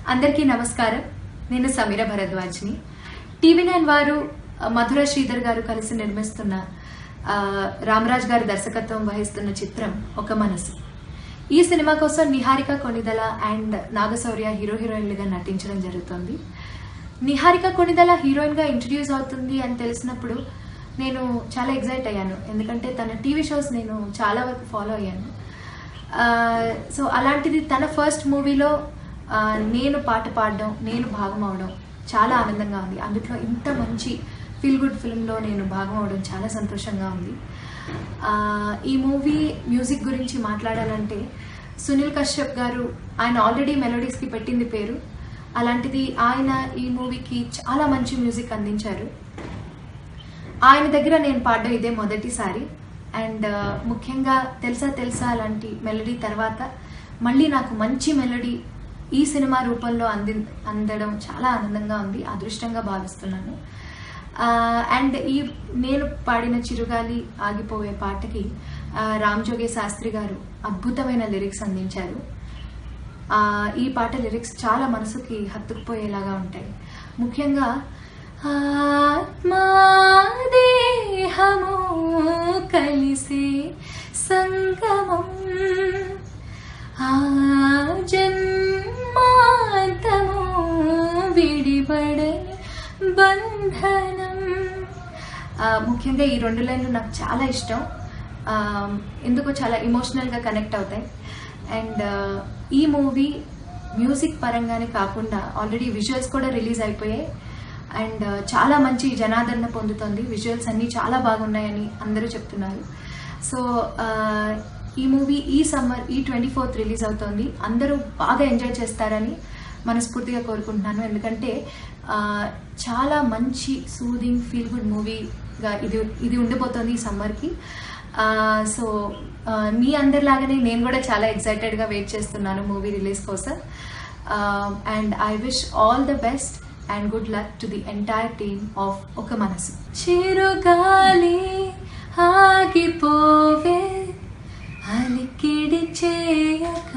అందరికీ నమస్కారం నేను సమీర భరద్వాజ్ని టీవీ నైన్ వారు ఆ, మధుర శ్రీధర్ గారు కలిసి నిర్మిస్తున్న ఆ, రామరాజ్ గారు దర్శకత్వం వహిస్తున్న చిత్రం ఒక మనసు ఈ సినిమా కోసం నిహారిక కొనిదల అండ్ నాగశౌర్య హీరో హీరోయిన్లుగా నటించడం జరుగుతుంది నిహారిక కొనిదల హీరోయిన్ గా ఇంట్రడ్యూస్ అవుతుంది అని తెలిసినప్పుడు నేను చాలా ఎగ్జైట్ అయ్యాను ఎందుకంటే తన టీవీ షోస్ నేను చాలా వరకు ఫాలో అయ్యాను సో అలాంటిది తన ఫస్ట్ మూవీలో నేను పాట పాడడం నేను భాగం అవడం చాలా ఆనందంగా ఉంది అందులో ఇంత మంచి ఫీల్ గుడ్ ఫిల్మ్లో నేను భాగం అవడం చాలా సంతోషంగా ఉంది ఆ, ఈ మూవీ మ్యూజిక్ గురించి మాట్లాడాలంటే సునీల్ కశ్యప్ గారు ఆయన ఆల్రెడీ మెలోడీస్కి పెట్టింది పేరు అలాంటిది ఆయన ఈ మూవీకి చాలా మంచి మ్యూజిక్ అందించారు ఆయన దగ్గర నేను పాడడం ఇదే మొదటిసారి అండ్ ముఖ్యంగా తెలుసా తెలుసా లాంటి మెలడీ తర్వాత మళ్ళీ నాకు మంచి మెలడీ ఈ సినిమా రూపంలో అంది అందడం చాలా ఆనందంగా ఉంది అదృష్టంగా భావిస్తున్నాను అండ్ ఈ నేను పాడిన చిరుగాలి ఆగిపోయే పాటకి ఆ, రామ్ జోగే శాస్త్రి గారు అద్భుతమైన లిరిక్స్ అందించారు ఆ, ఈ పాట లిరిక్స్ చాలా మనసుకి హత్తుకుపోయేలాగా ఉంటాయి ముఖ్యంగా ఆత్మాదేహము కలిసే సంగమం ఆ జన్మాంతము విడిపడని బంధనం ఆ, ముఖ్యంగా ఈ రెండు లైన్లు నాకు చాలా ఇష్టం ఆ, ఎందుకో చాలా ఇమోషనల్గా కనెక్ట్ అవుతాయి అండ్ ఈ మూవీ మ్యూజిక్ పరంగానే కాకుండా ఆల్రెడీ విజువల్స్ కూడా రిలీజ్ అయిపోయాయి అండ్ చాలా మంచి జనాదరణ పొందుతుంది విజువల్స్ అన్నీ చాలా బాగున్నాయని అందరూ చెప్తున్నారు సో ఈ మూవీ ఈ సమ్మర్ ఈ ట్వంటీ ఫోర్త్ రిలీజ్ అవుతోంది అందరూ బాగా ఎంజాయ్ చేస్తారని మనస్ఫూర్తిగా కోరుకుంటున్నాను ఎందుకంటే ఆ, చాలా మంచి సూదింగ్ ఫీల్ గుడ్ మూవీగా ఇది ఇది ఉండిపోతుంది ఈ సమ్మర్కి సో మీ అందరిలాగానే నేను కూడా చాలా ఎక్సైటెడ్గా వెయిట్ చేస్తున్నాను మూవీ రిలీజ్ కోసం and I wish all the best and good luck to the entire team of Oka Manasu చిరుగాలి ఆగిపోవే అలికిడి చేయక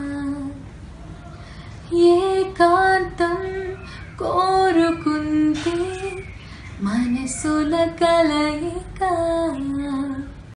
ఏకాంతం కోరుకుంటే మనసుల కలయిక